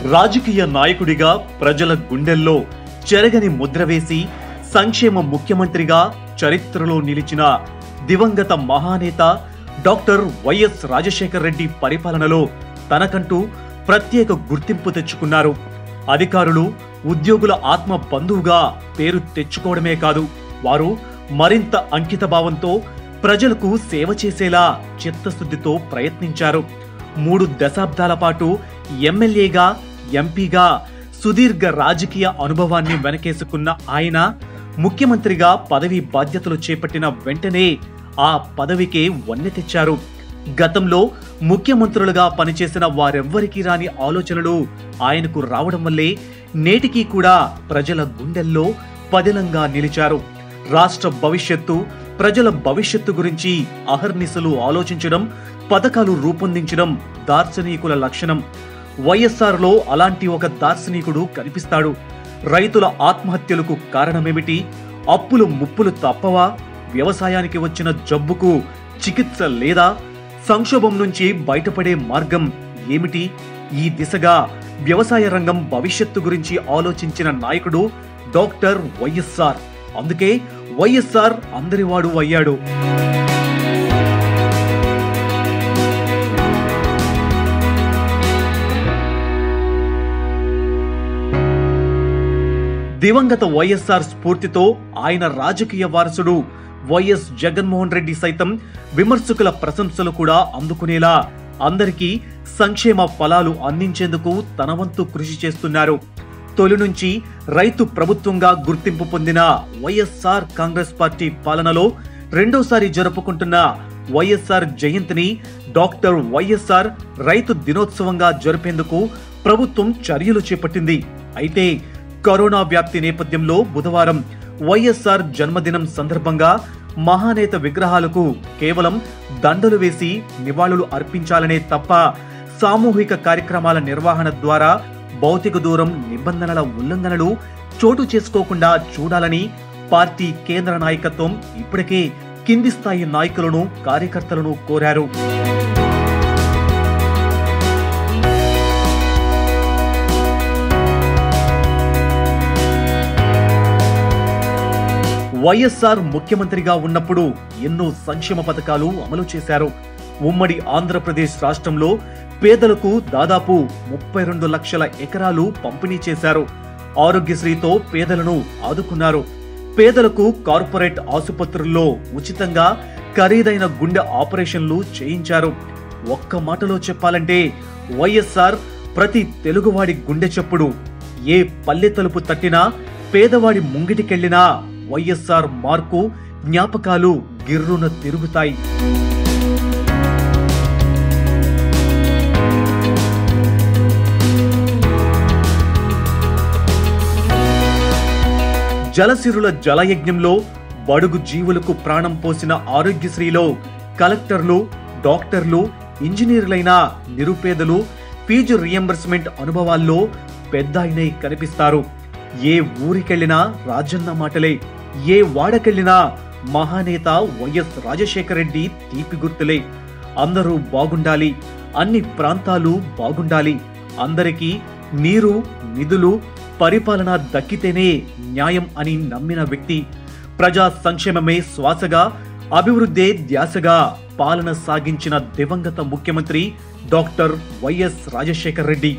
రాజకీయ నాయకుడిగా ప్రజల గుండెల్లో చెరగని ముద్ర వేసి సంక్షేమ ముఖ్యమంత్రిగా చరిత్రలో నిలిచిన దివంగత మహానేత డాక్టర్ వైఎస్ రాజశేఖర్ రెడ్డి పరిపాలనలో తనకంటూ ప్రత్యేక గుర్తింపు తెచ్చుకున్నారు అధికారులు ఉద్యోగుల ఆత్మ బంధువుగా పేరు తెచ్చుకోవడమే కాదు వారు మరింత అంకితభావంతో ప్రజలకు సేవ చేసేలా చిత్తశుద్ధితో ప్రయత్నించారు మూడు దశాబ్దాల పాటు ఎమ్మెల్యేగా ఎంపీగా సుదీర్ఘ రాజకీయ అనుభవాన్ని వెనకేసుకున్న ఆయన ముఖ్యమంత్రిగా పదవి బాధ్యతలు చేపట్టిన వెంటనే ఆ పదవికే వన్నె తెచ్చారు గతంలో ముఖ్యమంత్రులుగా పనిచేసిన వారెవ్వరికీ రాని ఆలోచనలు ఆయనకు రావడం వల్లే నేటికీ కూడా ప్రజల గుండెల్లో పదిలంగా నిలిచారు రాష్ట్ర భవిష్యత్తు ప్రజల భవిష్యత్తు గురించి అహర్నిశలు ఆలోచించడం పథకాలు రూపొందించడం దార్శనికుల లక్షణం వైఎస్ఆర్లో అలాంటి ఒక దార్శనికుడు కనిపిస్తాడు రైతుల ఆత్మహత్యలకు కారణమేమిటి అప్పులు ముప్పులు తప్పవా వ్యవసాయానికి వచ్చిన జబ్బుకు చికిత్స లేదా సంక్షోభం నుంచి బయటపడే మార్గం ఏమిటి ఈ దిశగా వ్యవసాయ రంగం భవిష్యత్తు గురించి ఆలోచించిన నాయకుడు డాక్టర్ వైఎస్ఆర్ అందుకే వైఎస్ఆర్ అందరివాడు అయ్యాడు దివంగత వైఎస్ఆర్ స్ఫూర్తితో ఆయన రాజకీయ వారసుడు వైఎస్ జగన్మోహన్ రెడ్డి సైతం విమర్శకుల ప్రశంసలు కూడా అందుకునేలా అందరికీ సంక్షేమ ఫలాలు అందించేందుకు తన వంతు కృషి చేస్తున్నారు తొలి నుంచి రైతు ప్రభుత్వంగా గుర్తింపు పొందిన వైఎస్ఆర్ కాంగ్రెస్ పార్టీ పాలనలో రెండోసారి జరుపుకుంటున్న వైఎస్ఆర్ జయంతిని డాక్టర్ వైఎస్ఆర్ రైతు దినోత్సవంగా జరిపేందుకు ప్రభుత్వం చర్యలు చేపట్టింది అయితే కరోనా వ్యాప్తి నేపథ్యంలో బుధవారం వైఎస్ఆర్ జన్మదినం సందర్భంగా మహానేత విగ్రహాలకు కేవలం దండలు వేసి నివాళులు అర్పించాలనే తప్ప సామూహిక కార్యక్రమాల నిర్వహణ ద్వారా భౌతిక దూరం నిబంధనల ఉల్లంఘనలు చోటు చేసుకోకుండా చూడాలని పార్టీ కేంద్ర నాయకత్వం ఇప్పటికే కింది స్థాయి నాయకులను కార్యకర్తలను కోరారు వైఎస్ఆర్ ముఖ్యమంత్రిగా ఉన్నప్పుడు ఎన్నో సంక్షేమ పథకాలు అమలు చేశారు ఉమ్మడి ఆంధ్రప్రదేశ్ రాష్ట్రంలో పేదలకు దాదాపు ముప్పై రెండు లక్షల ఎకరాలు పంపిణీ చేశారు ఆరోగ్యశ్రీతో పేదలను ఆదుకున్నారు పేదలకు కార్పొరేట్ ఆసుపత్రుల్లో ఉచితంగా ఖరీదైన గుండె ఆపరేషన్లు చేయించారు ఒక్క మాటలో చెప్పాలంటే వైఎస్ఆర్ ప్రతి తెలుగువాడి గుండె చప్పుడు ఏ పల్లె తలుపు తట్టినా పేదవాడి ముంగిటికెళ్లినా వైఎస్ఆర్ మార్కు జ్ఞాపకాలు గిర్రున తిరుగుతాయి జలసిరుల జలయజ్ఞంలో బడుగు జీవులకు ప్రాణం పోసిన ఆరోగ్యశ్రీలో కలెక్టర్లు డాక్టర్లు ఇంజనీర్లైన నిరుపేదలు ఫీజు రియంబర్స్మెంట్ అనుభవాల్లో పెద్ద ఆయనై కనిపిస్తారు ఏ ఊరికెళ్ళినా రాజన్న మాటలే ఏ వాడకెళ్ళినా మహానేత వైఎస్ రాజశేఖర రెడ్డి తీపి గుర్తులే అందరూ బాగుండాలి అన్ని ప్రాంతాలు బాగుండాలి అందరికీ నీరు నిధులు పరిపాలన దక్కితేనే న్యాయం అని నమ్మిన వ్యక్తి ప్రజా సంక్షేమమే శ్వాసగా అభివృద్ధే ధ్యాసగా పాలన సాగించిన దివంగత ముఖ్యమంత్రి doctor YS Rajasekhar Reddy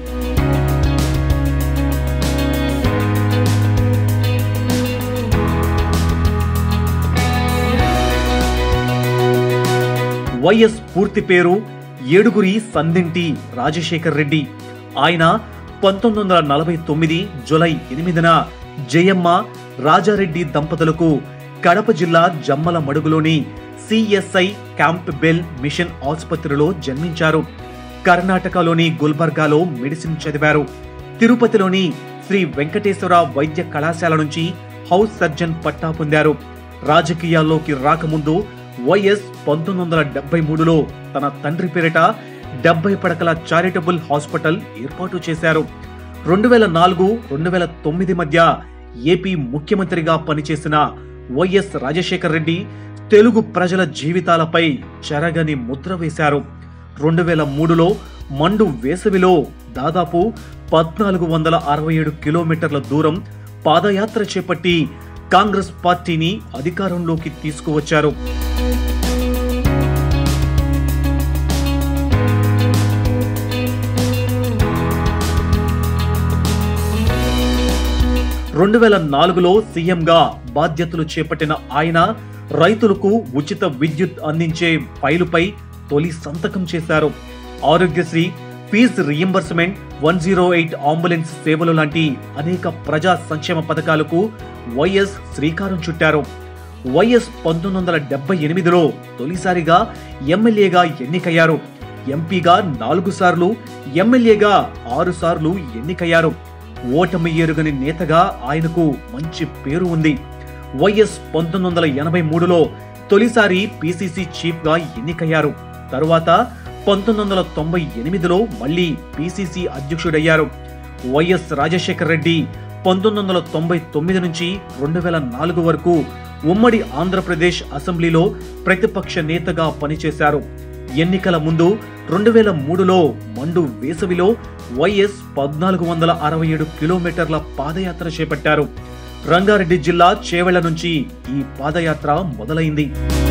YS పూర్తి పేరు ఏడుగురి సందింటి రాజశేఖర్ రెడ్డి ఆయన పంతొమ్మిది వందల నలభై తొమ్మిది జులై ఎనిమిదిన జయమ్మ రాజారెడ్డి దంపతులకు కడప జిల్లా జమ్మల మడుగులోని సిఎస్ఐ క్యాంప్ బెల్ మిషన్ ఆసుపత్రిలో జన్మించారు కర్ణాటకలోని గుల్బర్గాలో మెడిసిన్ చదివారు తిరుపతిలోని శ్రీ వెంకటేశ్వర వైద్య కళాశాల నుంచి హౌస్ సర్జన్ పట్టా పొందారు రాజకీయాల్లోకి రాకముందు వైఎస్ పంతొమ్మిది వందల డెబ్బై మూడులో తన తండ్రి పేరిట డెబ్బై పడకల చారిటబుల్ హాస్పిటల్ ఏర్పాటు చేశారు రెండు వేల నాలుగు రెండు వేల తొమ్మిది మధ్య ఏపీ ముఖ్యమంత్రిగా పనిచేసిన వైఎస్ రాజశేఖర్ రెడ్డి తెలుగు ప్రజల జీవితాలపై చెరగని ముద్ర వేశారు రెండు వేల మూడులో మండు వేసవిలో దాదాపు పద్నాలుగు వందల అరవై ఏడు కిలోమీటర్ల దూరం పాదయాత్ర చేపట్టి కాంగ్రెస్ పార్టీని అధికారంలోకి తీసుకువచ్చారు రెండు వేల నాలుగులో సీఎంగా బాధ్యతలు చేపట్టిన ఆయన రైతులకు ఉచిత విద్యుత్ అందించే ఫైలుపై తొలి సంతకం చేశారు Aarogyasri fee reimbursement one zero eight ambulance సేవలు లాంటి అనేక ప్రజా సంక్షేమ పథకాలకు వైఎస్ శ్రీకారం చుట్టారు వైఎస్ పంతొమ్మిది వందల డెబ్బై ఎనిమిదిలో తొలిసారిగా ఎమ్మెల్యేగా ఎన్నికయ్యారు ఎంపీగా నాలుగు సార్లు ఎమ్మెల్యేగా ఆరు సార్లు ఎన్నికయ్యారు ఓటమి ఎరుగని నేతగా ఆయనకు మంచి పేరు ఉంది వైఎస్ పంతొమ్మిది వందల ఎనభై మూడులో తొలిసారి పిసిసి చీఫ్ గా ఎన్నికయ్యారు తరువాత పంతొమ్మిది వందల తొంభై ఎనిమిదిలో మళ్ళీ పిసిసి అధ్యక్షుడయ్యారు వైఎస్ రాజశేఖర రెడ్డి పంతొమ్మిది వందల తొంభై తొమ్మిది నుంచి రెండు వేల నాలుగు వరకు ఉమ్మడి ఆంధ్రప్రదేశ్ అసెంబ్లీలో ప్రతిపక్ష నేతగా పనిచేశారు ఎన్నికల ముందు రెండు వేల మూడులో మండు వేసవిలో వైఎస్ పద్నాలుగు వందల అరవై ఏడు కిలోమీటర్ల పాదయాత్ర చేపట్టారు రంగారెడ్డి జిల్లా చేవెళ్ల నుంచి ఈ పాదయాత్ర మొదలైంది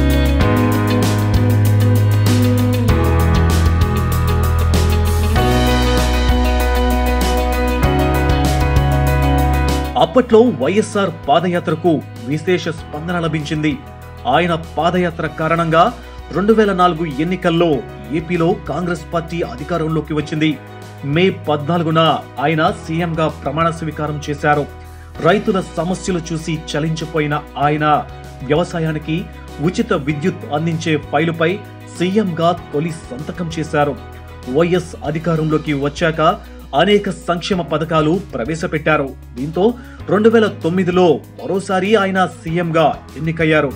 అప్పట్లో వైఎస్ఆర్ పాదయాత్రకు విశేష స్పందన లభించింది ఆయన పాదయాత్ర కారణంగా రెండు వేల నాలుగు ఎన్నికల్లో ఏపీలో కాంగ్రెస్ పార్టీ అధికారంలోకి వచ్చింది మే పద్నాలుగున ఆయన సీఎంగా ప్రమాణ స్వీకారం చేశారు రైతుల సమస్యలు చూసి చలించిపోయిన ఆయన వ్యవసాయానికి ఉచిత విద్యుత్ అందించే ఫైలుపై సీఎంగా తొలి సంతకం చేశారు వైఎస్ అధికారంలోకి వచ్చాక అనేక సంక్షేమ పథకాలు ప్రవేశపెట్టారు దీంతో రెండు వేల తొమ్మిదిలో మరోసారి ఆయన సీఎంగా ఎన్నికయ్యారు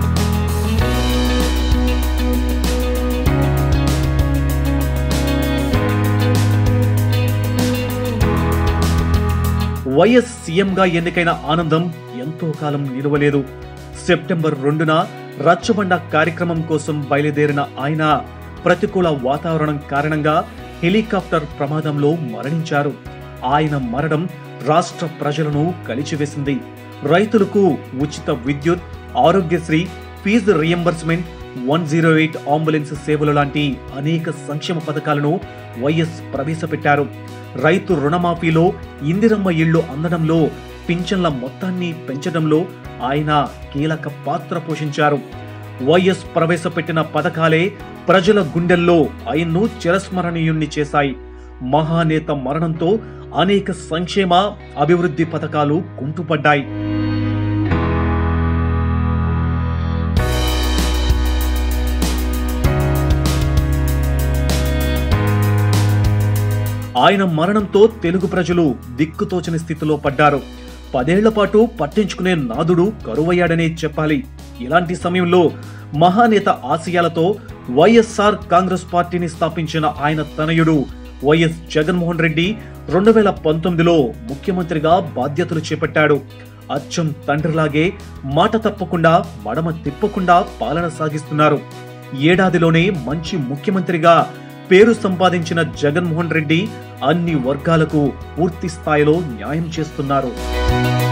వైఎస్ సీఎంగా ఎన్నికైన ఆనందం ఎంతో కాలం నిలవలేదు సెప్టెంబర్ రెండున రచ్చబండ కార్యక్రమం కోసం బయలుదేరిన ఆయన ప్రతికూల వాతావరణం కారణంగా హెలికాప్టర్ ప్రమాదంలో మరణించారు ఆయన మరణం రాష్ట్ర ప్రజలను కలిచివేసింది రైతులకు ఉచిత విద్యుత్ Aarogyasri fee reimbursement one zero eight ambulance సేవలు లాంటి అనేక సంక్షేమ పథకాలను వైఎస్ ప్రవేశపెట్టారు రైతు రుణమాఫీలో ఇందిరమ్మ ఇళ్లు అందడంలో పింఛన్ల మొత్తాన్ని పెంచడంలో ఆయన కీలక పాత్ర పోషించారు వైఎస్ ప్రవేశపెట్టిన పథకాలే ప్రజల గుండెల్లో ఆయన్ను చిరస్మరణీయుణ్ణి చేశాయి మహానేత మరణంతో అనేక సంక్షేమ అభివృద్ధి పథకాలు కుంటుపడ్డాయి ఆయన మరణంతో తెలుగు ప్రజలు దిక్కుతోచని స్థితిలో పడ్డారు పదేళ్ల పాటు పట్టించుకునే నాదుడు కరువయ్యాడనే చెప్పాలి ఇలాంటి సమయంలో మహానేత ఆశయాలతో వైఎస్ఆర్ కాంగ్రెస్ పార్టీని స్థాపించిన ఆయన తనయుడు వైఎస్ జగన్మోహన్ రెడ్డి రెండు వేల పంతొమ్మిదిలో ముఖ్యమంత్రిగా బాధ్యతలు చేపట్టాడు అచ్చం తండ్రిలాగే మాట తప్పకుండా మడమ తిప్పకుండా పాలన సాగిస్తున్నారు ఏడాదిలోనే మంచి ముఖ్యమంత్రిగా పేరు సంపాదించిన జగన్మోహన్ రెడ్డి అన్ని వర్గాలకు పూర్తి స్థాయిలో న్యాయం చేస్తున్నారు